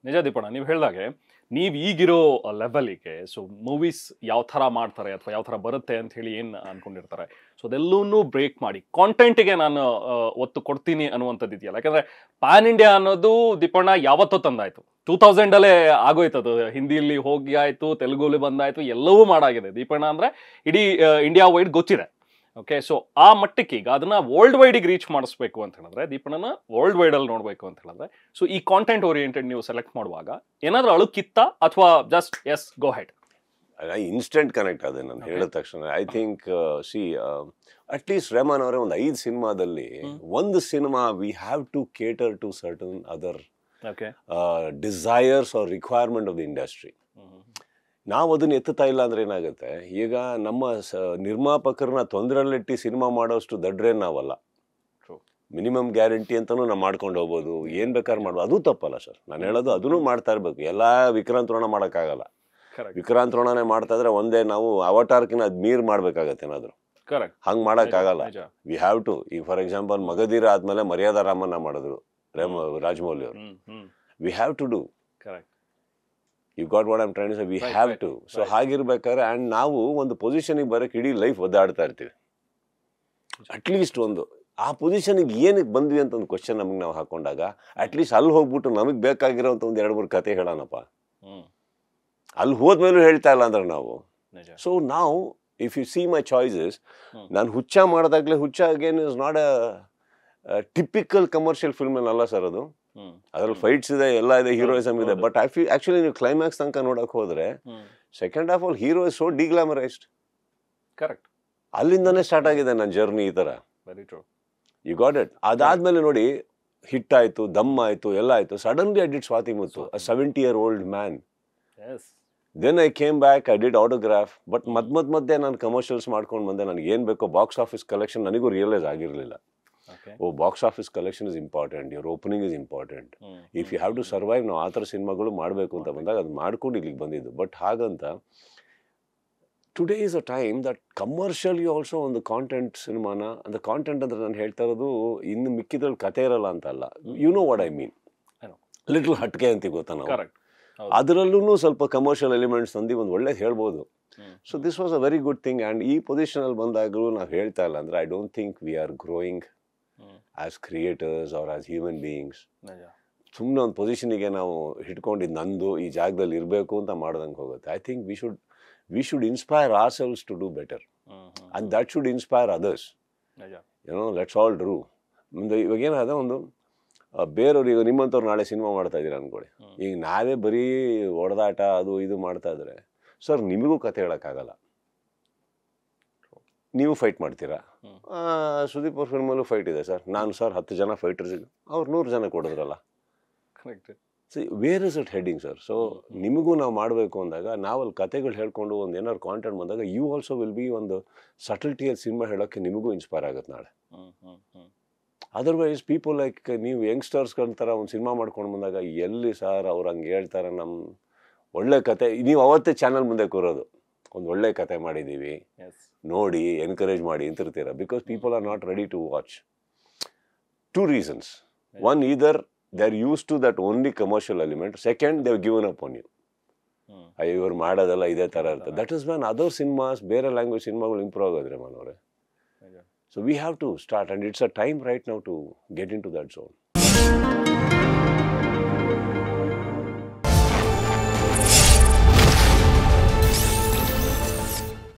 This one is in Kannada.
ನಿಜ ದೀಪಣ್ಣ ನೀವು ಹೇಳ್ದಾಗೆ ನೀವು ಈಗಿರೋ ಲೆವೆಲಿಗೆ ಸೊ ಮೂವೀಸ್ ಯಾವ ಥರ ಮಾಡ್ತಾರೆ ಅಥವಾ ಯಾವ ಥರ ಬರುತ್ತೆ ಅಂತ ಹೇಳಿ ಏನು ಅನ್ಕೊಂಡಿರ್ತಾರೆ ಸೊ ಅದೆಲ್ಲವನ್ನೂ ಬ್ರೇಕ್ ಮಾಡಿ ಕಾಂಟೆಂಟಿಗೆ ನಾನು ಆ, ಒತ್ತು ಕೊಡ್ತೀನಿ ಅನ್ನುವಂಥದ್ದು ಇದೆಯಲ್ಲ ಯಾಕಂದ್ರೆ ಪ್ಯಾನ್ ಇಂಡಿಯಾ ಅನ್ನೋದು ದೀಪಣ್ಣ ಯಾವತ್ತೋ ತಂದಾಯ್ತು ಟೂ ತೌಸಂಡಲ್ಲೇ ಆಗೋಯ್ತು ಅದು ಹಿಂದಿಯಲ್ಲಿ ಹೋಗಿ ಆಯ್ತು ತೆಲುಗುಲಿ ಬಂದಾಯ್ತು ಎಲ್ಲವೂ ಮಾಡಾಗಿದೆ ದೀಪಣ್ಣ ಅಂದ್ರೆ ಇಡೀ ಇಂಡಿಯಾ ವೈಡ್ ಗೊತ್ತಿದೆ ಓಕೆ ಸೊ ಆ ಮಟ್ಟಕ್ಕೆ ಈಗ ಅದನ್ನ ವರ್ಲ್ಡ್ ವೈಡಿಗೆ ರೀಚ್ ಮಾಡಿಸ್ಬೇಕು ಅಂತ ಹೇಳಿದ್ರೆ ದೀಪಣ್ಣನ ವರ್ಲ್ಡ್ ವೈಡ್ ಅಲ್ಲಿ ನೋಡ್ಬೇಕು ಅಂತ ಹೇಳಿದ್ರೆ ಸೊ ಈ ಕಾಂಟೆಂಟ್ ಓರಿಯೆಂಟೆಡ್ ನೀವು ಸೆಲೆಕ್ಟ್ ಮಾಡುವಾಗ ಏನಾದ್ರೂ ಅಳುಕಿತ್ತ ಅಥವಾ just yes go ahead instant connect ಅದೇ ನಾನು Okay. ಹೇಳಿದ ತಕ್ಷಣ I think see at least Rahman ಅವರೇ ಒಂದು ಐದು ಸಿನಿಮಾದಲ್ಲಿ ಹ್ಮ್. ಒಂದು ಸಿನಿಮಾ we have to cater to certain other okay desires or requirement of the industry ನಾವು ಅದನ್ನ ಎತ್ತುತ್ತಾ ಇಲ್ಲ ಅಂದ್ರೆ ಏನಾಗುತ್ತೆ ಈಗ ನಮ್ಮ ಸ ನಿರ್ಮಾಪಕರನ್ನ ತೊಂದರೆಲಿಟ್ಟು ಸಿನಿಮಾ ಮಾಡೋಷ್ಟು ದಡ್ರೇನ್ ನಾವಲ್ಲ True. ಮಿನಿಮಮ್ ಗ್ಯಾರಂಟಿ ಅಂತಾನು ನಾವು ಮಾಡ್ಕೊಂಡು ಹೋಗ್ಬೋದು ಏನ್ ಬೇಕಾದ್ರೆ ಮಾಡ್ಬೋದು ಅದು ತಪ್ಪಲ್ಲ ಸರ್ ನಾನು ಹೇಳೋದು ಅದನ್ನು ಮಾಡ್ತಾ ಇರ್ಬೇಕು ಎಲ್ಲಾ ವಿಕ್ರಾಂತ್ ರೋಣ ಮಾಡೋಕ್ಕಾಗಲ್ಲ ಕರೆಕ್ಟ್ ವಿಕ್ರಾಂತ್ ರೋಣನೇ ಮಾಡ್ತಾ ಇದ್ರೆ ಒಂದೇ ನಾವು ಅವತಾರಕಿನ ಅದ್ ಮೀರ್ ಮಾಡ್ಬೇಕಾಗತ್ತೆ ಏನಾದ್ರು ಕರೆಕ್ಟ್ ಹಂಗ್ ಮಾಡಕ್ಕಾಗಲ್ಲ ನಿಜ ವಿ ಹ್ಯಾವ್ ಟು ಈಗ ಫಾರ್ ಎಕ್ಸಾಂಪಲ್ ಮಗಧೀರ ಆದ್ಮೇಲೆ ಮರ್ಯಾದಾ ರಾಮನ್ನ ಮಾಡಿದ್ರು ರೇಮ ರಾಜಮೌಳಿ ಅವರು hmm hmm we have to do correct you got what I'm trying we Right, have right, to so right. ಹಾಗಿರ್ಬೇಕಾದ್ರೆ ಅಂಡ್ ನಾವು ಒಂದು ಪೊಸಿಷನ್ಗೆ ಬರಕ್ಕೆ ಇಡೀ ಲೈಫ್ ಒದ್ದಾಡ್ತಾ ಇರ್ತೀವಿ ಅಟ್ಲೀಸ್ಟ್ ಒಂದು ಆ ಪೊಸಿಷನ್ಗೆ ಏನಕ್ಕೆ ಬಂದ್ವಿ ಅಂತ ಒಂದು ಕ್ವಶನ್ ನಮಗೆ ನಾವು ಹಾಕೊಂಡಾಗ ಅಟ್ಲೀಸ್ಟ್ ಅಲ್ಲಿ ಹೋಗ್ಬಿಟ್ಟು ನಮಗೆ ಬೇಕಾಗಿರೋಂಥ ಒಂದು ಎರಡು ಮೂರು ಕತೆ ಹೇಳೋಣಪ್ಪ ಹ್ಮ್ ಅಲ್ಲಿ ಹೋದ್ಮೇಲೂ ಹೇಳ್ತಾ ಇಲ್ಲ ಅಂದ್ರೆ ನಾವು ನಿಜ ಸೊ ನಾವು if you see my choices hmm. ನಾನು ಹುಚ್ಚ ಮಾಡಿದಾಗಲೇ Huchcha again is not a typical commercial film ಅಲ್ಲ ಸರ್ ಅದು ಹ್ಮ್ ಅದ್ರಲ್ಲಿ ಫೈಟ್ಸ್ ಇದೆ ಎಲ್ಲ ಇದೆ ಹೀರೋಯಿಸಮ್ ಇದೆ ಹೌದು. ಬಟ್ ಆಕ್ಚುಲಿ ನೀವು ಕ್ಲೈಮ್ಯಾಕ್ಸ್ ತನಕ ನೋಡಕ್ ಹೋದ್ರೆ ಹ್ಮ್ ಸೆಕೆಂಡ್ ಹಾಫ್ ಅಲ್ಲಿ hero is so deglamorised correct ಅಲ್ಲಿಂದಾನೇ ಸ್ಟಾರ್ಟ್ ಆಗಿದೆ ನನ್ನ ಜರ್ನಿ ಈ ತರ very true you got it ಅದಾದ್ಮೇಲೆ ನೋಡಿ ಹಿಟ್ ಆಯ್ತು ದಮ್ ಆಯ್ತು ಎಲ್ಲ ಆಯ್ತು suddenly I did Swathi Muthu Swathi. Seventy year old man yes then I came back I did Autograph but ಮದ್ ಮದ್ ಮಧ್ಯೆ ನಾನು ಕಮರ್ಷಿಯಲ್ಸ್ ಮಾಡ್ಕೊಂಡು ಬಂದೆ ನನಗೆ ಏನು ಬೇಕೋ ಬಾಕ್ಸ್ ಆಫೀಸ್ ಕಲೆಕ್ಷನ್ ನನಗೂ ರಿಯಲೈಸ್ ಆಗಿರಲಿಲ್ಲ okay oh box office collection is important your opening is important if you have to survive ನಾವು ಆ ಥರ ಸಿನಿಮಾಗಳು ಮಾಡಬೇಕು ಅಂತ ಬಂದಾಗ ಅದು ಮಾಡ್ಕೊಂಡು ಇಲ್ಲಿಗೆ ಬಂದಿದ್ದು ಬಟ್ ಹಾಗಂತ today is a time that commercially also ಒಂದು ಕಾಂಟೆಂಟ್ ಸಿನಿಮಾನ ಅಂದ್ರೆ ಕಾಂಟೆಂಟ್ ಅಂದ್ರೆ ನಾನು ಹೇಳ್ತಾ ಇರೋದು ಇನ್ನು ಮಿಕ್ಕಿದ್ರಲ್ಲಿ ಕತೆ ಇರಲ್ಲ ಅಂತ ಅಲ್ಲ you know what I mean I know. Little ಹಟ್ಕೆ ಅಂತೀವಿ ಗೊತ್ತಾ ನಾವು ಕರೆಕ್ಟ್ ಅದರಲ್ಲೂ ಸ್ವಲ್ಪ ಕಮರ್ಷಿಯಲ್ ಎಲಿಮೆಂಟ್ಸ್ ತಂದು ಒಂದು ಒಳ್ಳೇದು ಹೇಳ್ಬೋದು so this was a very good thing and ಈ ಪೊಸಿಷನಲ್ಲಿ ಬಂದಾಗಲೂ ನಾವು ಹೇಳ್ತಾ ಇಲ್ಲ ಅಂದರೆ I don't think we are growing as creators or as human beings ನಿಜ ಸುಮ್ಮನೆ ಒಂದು ಪೊಸಿಷನಿಗೆ ನಾವು ಹಿಡ್ಕೊಂಡಿದ್ದು ನಂದು ಈ ಜಾಗದಲ್ಲಿ ಇರಬೇಕು ಅಂತ ಮಾಡ್ದಂಗೆ ಹೋಗುತ್ತೆ I think we should we should inspire ourselves to do better hmm hmm and that should inspire others ನಿಜ ಏನೋ ಲೆಟ್ಸ್ ಆಲ್ ಡ್ರೂ ಮುಂದೆ ಇವಾಗ ಏನಾದ ಒಂದು ಆ, ಬೇರೆಯವ್ರು ಈಗ ನಿಮ್ಮಂಥವ್ರು ನಾಳೆ ಸಿನಿಮಾ ಮಾಡ್ತಾ ಇದ್ದೀರಾ ಅನ್ಕೊಳ್ಳಿ ಹ್ಮ್. ಈಗ ನಾವೇ ಬರೀ ಹೊಡೆದಾಟ ಅದು ಇದು ಮಾಡ್ತಾ ಇದ್ರೆ ಸರ್ ನಿಮಗೂ ಕತೆ ಹೇಳೋಕ್ಕಾಗಲ್ಲ ನೀವು ಫೈಟ್ ಮಾಡ್ತೀರಾ ಹ್ಮ್. ಆ, ಸುದೀಪ್ ಅವ್ರ ಫಿಲ್ಮಲ್ಲೂ ಫೈಟ್ ಇದೆ ಸರ್ ನಾನು ಸರ್ ಹತ್ತು ಜನ ಫೈಟರ್ಸ್ ಅವ್ರು ನೂರು ಜನ ಕೊಡಿದ್ರಲ್ಲ correct see where is it heading sir so hmm. ನಿಮಗೂ ನಾವು ಮಾಡಬೇಕು ಅಂದಾಗ ನಾವಲ್ಲಿ ಕತೆಗಳು ಹೇಳ್ಕೊಂಡು ಒಂದು ಏನಾದ್ರು ಕಾಂಟೆಂಟ್ ಬಂದಾಗ ಯು ಆಲ್ಸೋ ವಿಲ್ ಬಿ ಒಂದು ಸಟಲ್ಟಿಯಲ್ಲಿ ಸಿನಿಮಾ ಹೇಳೋಕ್ಕೆ ನಿಮಗೂ ಇನ್ಸ್ಪೈರ್ ಆಗುತ್ತೆ ನಾಳೆ hmm hmm hmm otherwise people like ನೀವು ಯಂಗ್ಸ್ಟರ್ಸ್ಗಳ ಥರ ಒಂದು ಸಿನಿಮಾ ಮಾಡ್ಕೊಂಡು ಬಂದಾಗ ಎಲ್ಲಿ ಸರ್ ಅವ್ರು ಹಂಗೆ ಹೇಳ್ತಾರೆ ನಮ್ಮ ಒಳ್ಳೆ ಕತೆ ನೀವು ಅವತ್ತೇ ಚಾನಲ್ ಮುಂದೆ ಕೂರೋದು ಒಂದು ಒಳ್ಳೆ ಕತೆ ಮಾಡಿದ್ದೀವಿ ಎಸ್ ನೋಡಿ ಎನ್ಕರೇಜ್ ಮಾಡಿ ಅಂತಿರ್ತೀರ because people are not ready to watch two reasons one either they are used to that only commercial element second they've given up on you hmm ಇವ್ರು ಮಾಡೋದೆಲ್ಲ ಇದೇ ಥರ ಇರ್ತದೆ that is man other cinemas ಬೇರೆ ಲ್ಯಾಂಗ್ವೇಜ್ ಸಿನಿಮಾಗಳು ಇಂಪ್ರೂವ್ ಆಗೋದ್ರೆ ಮನೋರೆ ನಿಜ so we have to start and it's a time right now to get into that zone